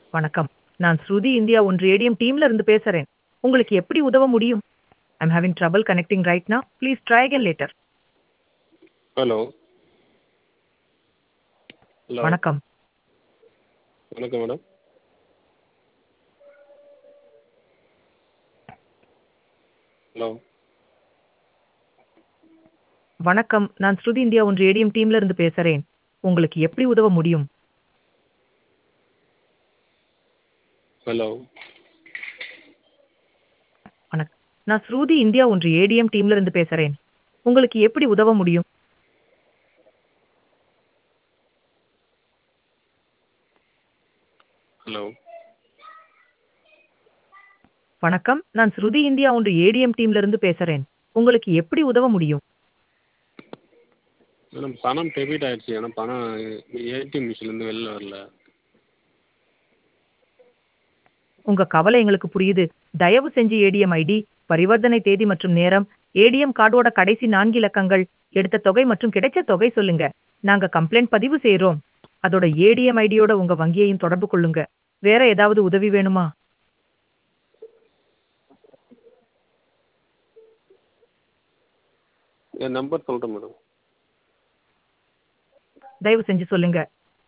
வணக்கம் நான் ஸ்ருதி இந்தியா ஒன்று ஏடிஎம் டீம்ல இருந்து பேசுறேன் உங்களுக்கு எப்படி உதவ முடியும் I'm having trouble connecting right now please try again later hello hello வணக்கம் வணக்கம் மேடம் ஹலோ வணக்கம் நான் ஸ்ருதி இந்தியா ஒன்று ஏடிஎம் டீம்ல இருந்து பேசுறேன் உங்களுக்கு எப்படி உதவ முடியும் ஹலோ வணக்கம் நான் ஸ்ருதி இந்தியா ஒன்று ஏடிஎம் டீம்ல இருந்து பேசுறேன் உங்களுக்கு எப்படி உதவ முடியும் ஹலோ வணக்கம் நான் ஸ்ருதி இந்தியா ஒன்று ஏடிஎம் டீம்ல இருந்து பேசுறேன் உங்களுக்கு எப்படி உதவ முடியும் மேடம் பணம் டெபிட் ஆயிடுச்சு ஆனால் பணம் ஏடிஎம் மிஷின்லேருந்து வெளில வரல உங்க கவலை எங்களுக்கு புரியுது தயவு செஞ்சு ஏடிஎம் ஐடி பரிவர்த்தனை தேதி மற்றும் நேரம் ஏடிஎம் கார்டோட கடைசி நான்கு இலக்கங்கள் எடுத்த தொகை மற்றும் கிடைச்ச தொகை சொல்லுங்க நாங்க கம்ப்ளைண்ட் பதிவு செய்றோம் அதோட ஏடிஎம் ஐடியோட உங்க வங்கியையும் தொடர்பு கொள்ளுங்க வேற ஏதாவது உதவி வேணுமா என் நம்பர் சொல்கிறேன் மேடம் தயவு செஞ்சு சொல்லுங்க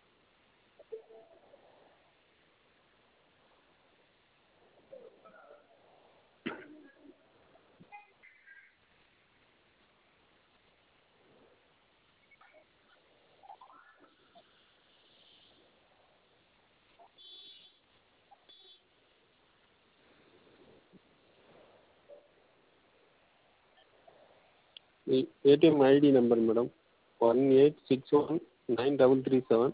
ATM ID number madam one eight six one nine double three seven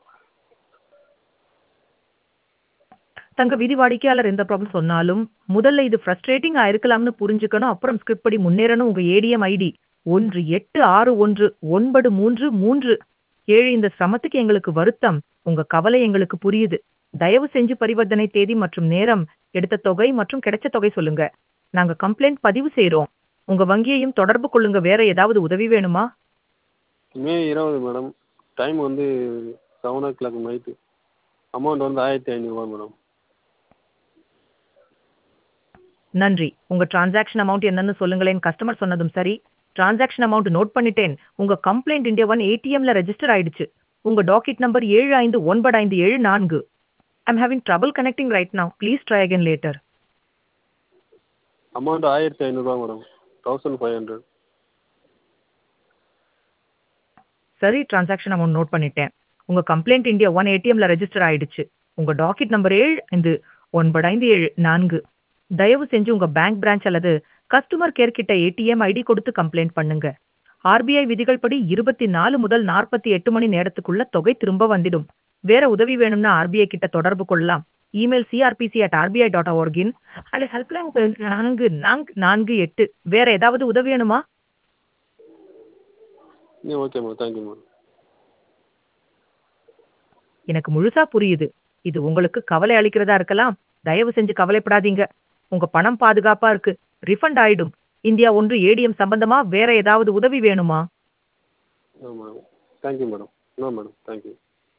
தங்க விதி வாடிக்கையாளர் எந்த ப்ராப்ளம் சொன்னாலும் முதல்ல இது ஃப்ரஸ்ட்ரேட்டிங்கா இருக்கலாம்னு புரிஞ்சுக்கணும் அப்புறம் ஸ்கிரிப்ட் படி முன்னேறணும் உங்க ஏடிஎம் ஐடி ஒன்று எட்டு ஆறு ஒன்று ஒன்பது மூன்று மூன்று ஏழு இந்த சிரமத்துக்கு எங்களுக்கு வருத்தம் உங்க கவலை எங்களுக்கு புரியுது தயவு செஞ்சு பரிவர்த்தனை தேதி மற்றும் நேரம் எடுத்த தொகை மற்றும் கிடைச்ச தொகை சொல்லுங்க நாங்க கம்ப்ளைண்ட் பதிவு செய்றோம் உங்க வங்கியையும் தொடர்பு கொள்ளுங்க வேற ஏதாவது உதவி வேணுமா மே இருபது மேடம் டைம் வந்து seven o'clock night amount வந்து ஆயிரத்தி ஐநூறுரூவா மேடம் நன்றி உங்க டிரான்சாக்ஷன் அமௌண்ட் என்னன்னு சொல்லுங்களேன் கஸ்டமர் சொன்னதும் சரி டிரான்சாக்ஷன் அமௌண்ட் நோட் பண்ணிட்டேன் உங்க கம்ப்ளைண்ட் இந்தியா ஒன் ஏடிஎம்ல ரெஜிஸ்டர் ஆயிடுச்சு உங்க டாக்கெட் நம்பர் ஏழு ஐந்து ஒன்பது ஐந்து ஏழு நான்கு I'm having trouble connecting right now please try again later amount ஆயிரத்தி ஐநூறுரூவா மேடம் தௌசண்ட் ஃபைவ் ஹண்ட்ரட் சரி டிரான்சாக்ஷன் அமௌண்ட் நோட் பண்ணிட்டேன் உங்க கம்ப்ளைண்ட் இந்தியா ஒன் ஏடிஎம்ல ரெஜிஸ்டர் ஆயிடுச்சு உங்க டாக்கெட் நம்பர் ஏழு ஐந்து ஒன்பது ஐந்து ஏழு நான்கு தயவு செஞ்சு உங்க பேங்க் பிரான்ச் அல்லது கஸ்டமர் கேர் கிட்ட ஏடிஎம் ஐடி கொடுத்து கம்ப்ளைண்ட் பண்ணுங்க ஆர்பிஐ விதிகள் படி இருபத்தி நாலு முதல் நாற்பத்தி எட்டு மணி நேரத்துக்குள்ள தொகை திரும்ப வந்துடும் வேற உதவி வேணும்னா ஆர்பிஐ கிட்ட தொடர்பு கொள்ளலாம் email CRPC at RBI dot org in அல்ல ஹெல்ப்லைன் நான்கு நான்கு நான்கு எட்டு வேற ஏதாவது உதவி வேணுமா ஓகே மேம் தேங்க்யூ மேம் எனக்கு முழுசா புரியுது இது உங்களுக்கு கவலை அளிக்கிறதா இருக்கலாம் தயவு செஞ்சு கவலைப்படாதீங்க உங்க பணம் பாதுகாப்பா இருக்கு ரிஃபண்ட் ஆயிடும் இந்தியா ஒன்று ஏடிஎம் சம்பந்தமா வேற ஏதாவது உதவி வேணுமா ஆமாம் thank you madam no madam thank you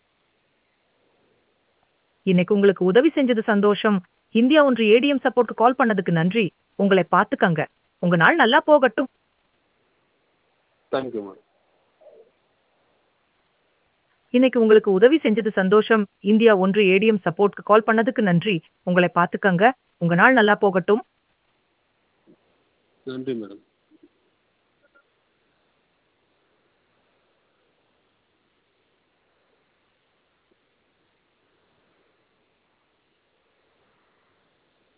இன்னைக்கு உங்களுக்கு உதவி செஞ்சது சந்தோஷம் இந்தியா ஒன்று ஏடிஎம் சப்போர்ட் கால் பண்ணதுக்கு நன்றி உங்களை பார்த்துக்கங்க உங்க நாள் நல்லா போகட்டும் தேங்க்யூ மேடம் இன்னைக்கு உங்களுக்கு உதவி செஞ்சது சந்தோஷம் இந்தியா ஒன்று ஏடிஎம் சப்போர்ட்க்கு கால் பண்ணதுக்கு நன்றி உங்களை பார்த்துக்கங்க உங்க நாள் நல்லா போகட்டும் நன்றி மேடம்